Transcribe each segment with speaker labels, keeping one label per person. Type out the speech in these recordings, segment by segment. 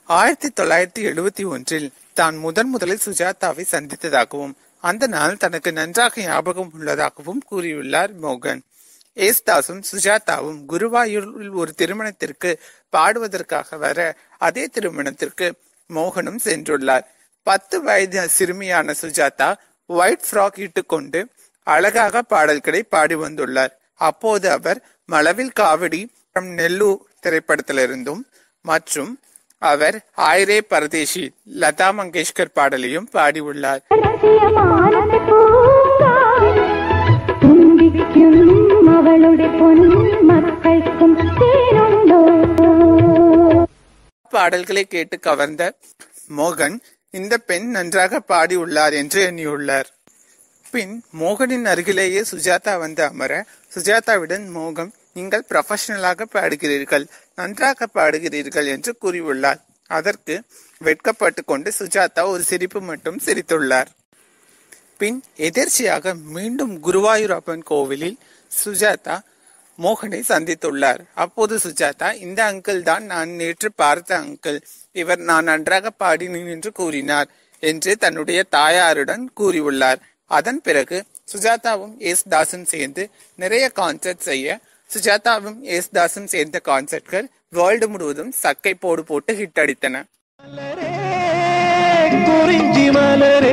Speaker 1: ஆயிரத்தி தொள்ளாயிரத்தி எழுபத்தி ஒன்றில் தான் முதன் முதலில் சுஜாதாவை சந்தித்ததாகவும் அந்த நாள் தனக்கு நன்றாக ஞாபகம் உள்ளதாகவும் கூறியுள்ளார் மோகன் ஏஸ்தாசும் சுஜாதாவும் குருவாயூரில் ஒரு திருமணத்திற்கு பாடுவதற்காக வர அதே திருமணத்திற்கு மோகனும் சென்றுள்ளார் பத்து வயது சிறுமியான சுஜாதா ஒயிட் ஃப்ராக் இட்டுக்கொண்டு அழகாக பாடல்களை பாடி வந்துள்ளார் அப்போது அவர் மளவில் காவடி from நெல்லூர் திரைப்படத்திலிருந்தும் மற்றும் அவர் ஆயிரே பரதேசி லதா மங்கேஷ்கர் பாடலையும் பாடியுள்ளார்
Speaker 2: രഹസ്യമാനത്തെ പൂങ്കാവൻ തുമ്പിക്കും അവളുടെ പൊന്മക്കൾക്കും തേനുണ്ടോ
Speaker 1: பாடல்களை கேட்டு கவர்ந்த மோகன் இந்த பெண் நன்றாக பாடியுள்ளார் என்று எண்ணியுள்ளார் பின் மோகனின் அருகிலேயே சுஜாதா வந்து அமர சுஜாதாவிடம் மோகன் நீங்கள் ப்ரொஃபஷனலாக பாடுகிறீர்கள் நன்றாக பாடுகிறீர்கள் என்று கூறியுள்ளார் அதற்கு வெட்கப்பட்டு கொண்டு சுஜாதா ஒரு சிரிப்பு மட்டும் சிரித்துள்ளார் பின் எதிர்ச்சியாக மீண்டும் குருவாயூரப்பன் கோவிலில் சுஜாதா மோகனை சந்தித்துள்ளார் அப்போது சுஜாதா இந்த அங்கிள் தான் நான் நேற்று பார்த்த அங்கிள் இவர் நான் நன்றாக பாடினேன் என்று கூறினார் என்று தன்னுடைய தாயாருடன் கூறியுள்ளார் அதன் பிறகு சுஜாதாவும் எஸ் தாஸும் சேர்ந்து நிறைய கான்சர்ட் செய்ய சுஜாதாவும் எஸ் தாஸும் சேர்ந்த கான்சர்ட்கள் வேர்ல்டு முழுவதும் சக்கை போடு போட்டு ஹிட் அடித்தன
Speaker 3: குறிஞ்சி மலரே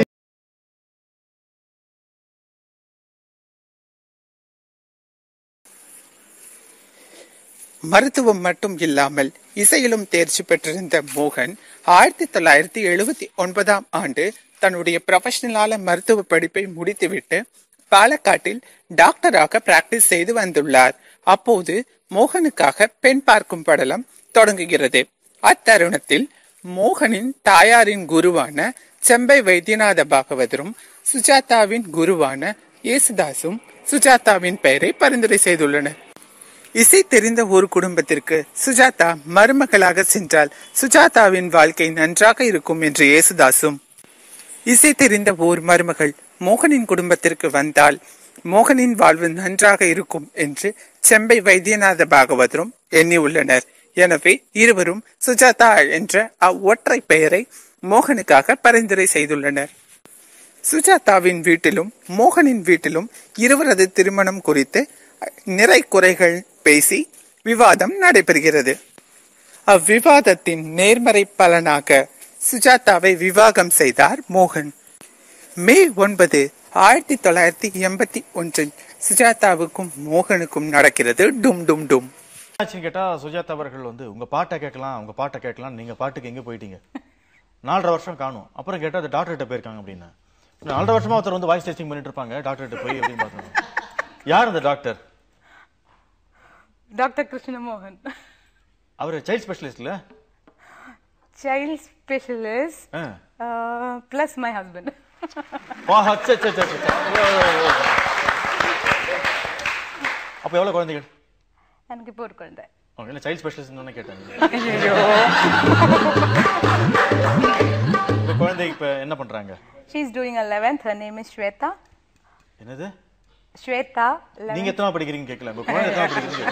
Speaker 1: மருத்துவம் மட்டும் இல்லாமல் இசையிலும் தேர்ச்சி பெற்றிருந்த மோகன் ஆயிரத்தி தொள்ளாயிரத்தி எழுபத்தி ஒன்பதாம் ஆண்டு தன்னுடைய ப்ரொஃபஷனலான மருத்துவ படிப்பை முடித்துவிட்டு பாலக்காட்டில் டாக்டராக பிராக்டிஸ் செய்து வந்துள்ளார் அப்போது மோகனுக்காக பெண் பார்க்கும் படலம் தொடங்குகிறது அத்தருணத்தில் மோகனின் தாயாரின் குருவான செம்பை வைத்தியநாத பாகவதரும் சுஜாதாவின் குருவான இயேசுதாசும் சுஜாதாவின் பெயரை பரிந்துரை செய்துள்ளனர் இசை தெரிந்த ஒரு குடும்பத்திற்கு சுஜாதா மருமகளாக சென்றால் சுஜாதாவின் வாழ்க்கை நன்றாக இருக்கும் என்று இயேசுதாசும் இசை தெரிந்த ஓர் மருமகள் மோகனின் குடும்பத்திற்கு வந்தால் மோகனின் வாழ்வு நன்றாக இருக்கும் என்று செம்பை வைத்தியநாத பாகவதரும் எண்ணியுள்ளனர் எனவே இருவரும் சுஜாதா என்ற அவ்வொற்றை பெயரை மோகனுக்காக பரிந்துரை செய்துள்ளனர் சுஜாதாவின் வீட்டிலும் மோகனின் வீட்டிலும் இருவரது திருமணம் குறித்து நிறை குறைகள் பேசி விவாதம் நடைபெறுகிறது அவ்விவாதத்தின் நேர்மறை பலனாக சுஜாதாவை விவாகம் செய்தார் மோகன் மே ஒன்பது ஆயிரத்தி தொள்ளாயிரத்தி எண்பத்தி ஒன்றில் சுஜாதாவுக்கும் மோகனுக்கும் நடக்கிறது டும் டும் டும்
Speaker 4: ஆச்சுன்னு கேட்டா சுஜாதா அவர்கள் வந்து உங்க பாட்டை கேட்கலாம் உங்க பாட்டை கேட்கலாம் நீங்க பாட்டுக்கு எங்க போயிட்டீங்க நாலரை வருஷம் காணும் அப்புறம் கேட்டா அது டாக்டர்கிட்ட போயிருக்காங்க அப்படின்னு நாலரை வருஷமா ஒருத்தர் வந்து வாய்ஸ் டெஸ்டிங் பண்ணிட்டு இருப்பாங்க டாக்டர்கிட்ட போய் அப்படின்னு பார்த்தோம் யார் அந்த டாக்டர்
Speaker 5: Dr. Krishna Mohan,
Speaker 4: அவர் சைல்ட் ஸ்பெஷலிஸ்ட்ல
Speaker 5: child specialist, uh, plus my husband.
Speaker 4: அப்போ எவ்வளவு குழந்தைகள்
Speaker 5: எனக்கு இப்போ ஒரு குழந்தை
Speaker 4: ஓகே இல்லை சைல்ட் ஸ்பெஷலிஸ்ட் கேட்டாங்க இந்த குழந்தை இப்ப என்ன பண்றாங்க
Speaker 5: She is doing 11th. Her name is Shweta.
Speaker 4: என்னது
Speaker 5: Shweta. 11th.
Speaker 4: நீங்க எத்தனை படிக்கிறீங்க கேட்கல உங்க குழந்தை எத்தனை படிக்கிறீங்க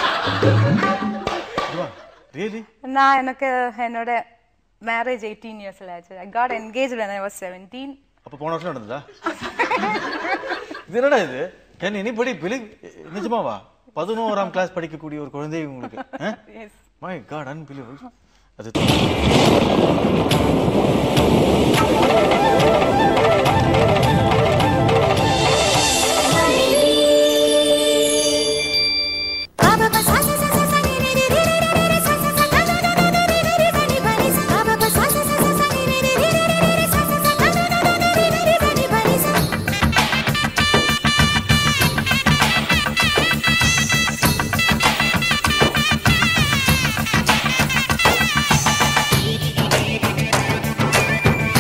Speaker 4: ரியலி
Speaker 5: நான் எனக்கு என்னோட மேரேஜ் எயிட்டீன் இயர்ஸ்ல ஆச்சு I got engage when I was seventeen
Speaker 4: அப்ப போன வருஷம் நடந்ததா இது என்னடா இது கேன் எனிபடி பிலீவ் நிஜமாவா பதினோராம் கிளாஸ் படிக்கக்கூடிய ஒரு குழந்தை உங்களுக்கு
Speaker 5: எஸ்
Speaker 4: மை காட் அன்பிலீவ் அது
Speaker 2: Thank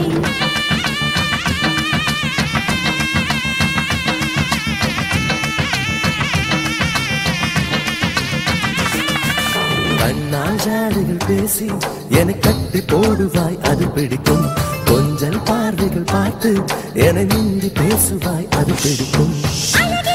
Speaker 3: கண்ணால் ஜாடைகள் பேசி என்னை கட்டி போடுவாய் அது பிடிக்கும் கொஞ்சல் பார்வைகள் பார்த்து என்னை நின்று பேசுவாய் அது பிடிக்கும்
Speaker 2: அழகே